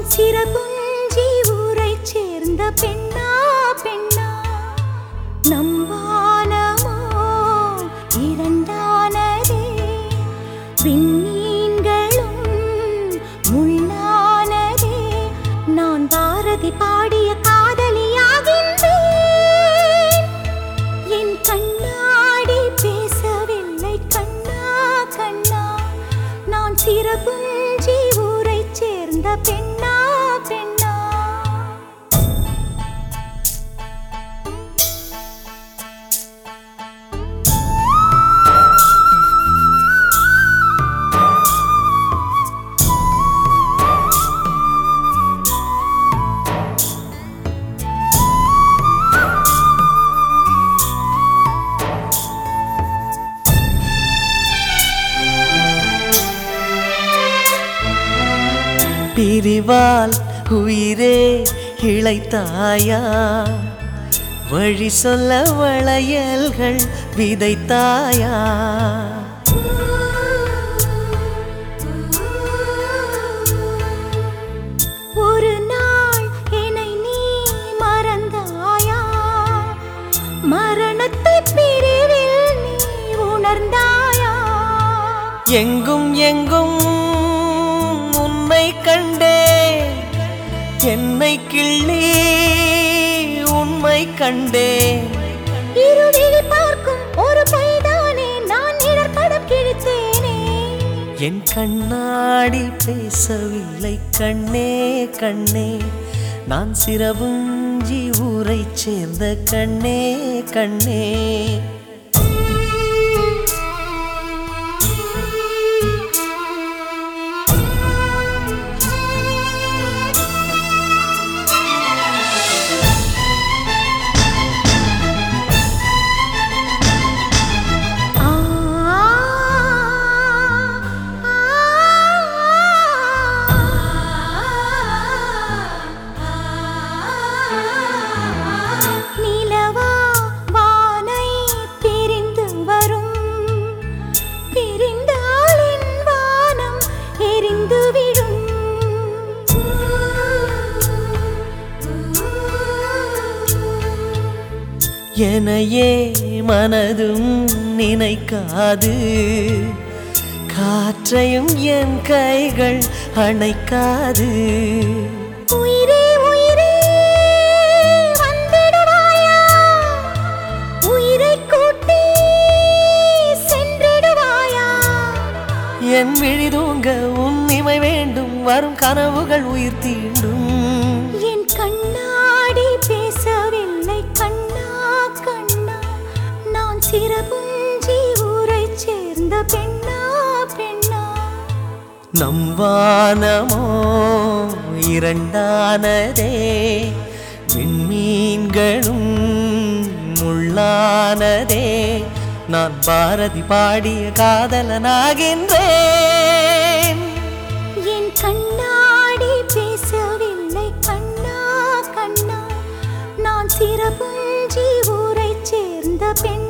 சிறகுஞ்சி ஊரைச் சேர்ந்த பெண்ணா பெண்ணா நம் வானமோ இரண்டானதே விண்மீன்களும் முள்ளானதே நான் பாரதி பாடிய காதலியாகின்றேன் என் கண்ணாடி பேசவில்லை கண்ணா கண்ணா நான் சிறகுஞ்சி ஊரைச் சேர்ந்த பெண்ணா பெண்ணா பிரிவால் உயிரே இழைத்தாயா வழி சொல்ல வளையல்கள் விதைத்தாயா ஒரு நாள் என்னை நீ மறந்தாயா மரணத்தை பிரிவில் நீ உணர்ந்தாயா எங்கும் எங்கும் உன்னை கண்டே என்னை கிள்ளி உண்மை கண்டே இருவிழி பார்க்கும் ஒரு பொய்தானே நான் இடர்படம் கிழித்தேனே என் கண்ணாடி பேசவில்லை கண்ணே கண்ணே நான் சிறவுஞ்சி ஊரைச் சேர்ந்த கண்ணே கண்ணே ஆ நிலவா வானை பிரிந்து வரும் பிரிந்தால் என் வானம் எரிந்து விடும் எனையே மனதும் நினைக்காது காற்றையும் என் கைகள் அணைக்காது உயிரே உயிரே வந்திடுவாயா உயிரை கூட்டி சென்றிடுவாயா என் விழி தூங்க உன் இமை வேண்டும் வரும் கனவுகள் உயிர் தீண்டும் என் கண்ணாடி பேசவில்லை கண்ணா கண்ணா நான் சிறகுஞ்சி ஊரைச் சேர்ந்த பெண்ணா பெண்ணா நம் வானமோ இரண்டானதே விண்மீன்களும் முள்ளானதே நான் பாரதி பாடிய காதலனாகின்றேன் என் கண்ணாடி பேசவில்லை கண்ணா கண்ணா நான் சிறகுஞ்சி ஊரைச் சேர்ந்த பெண்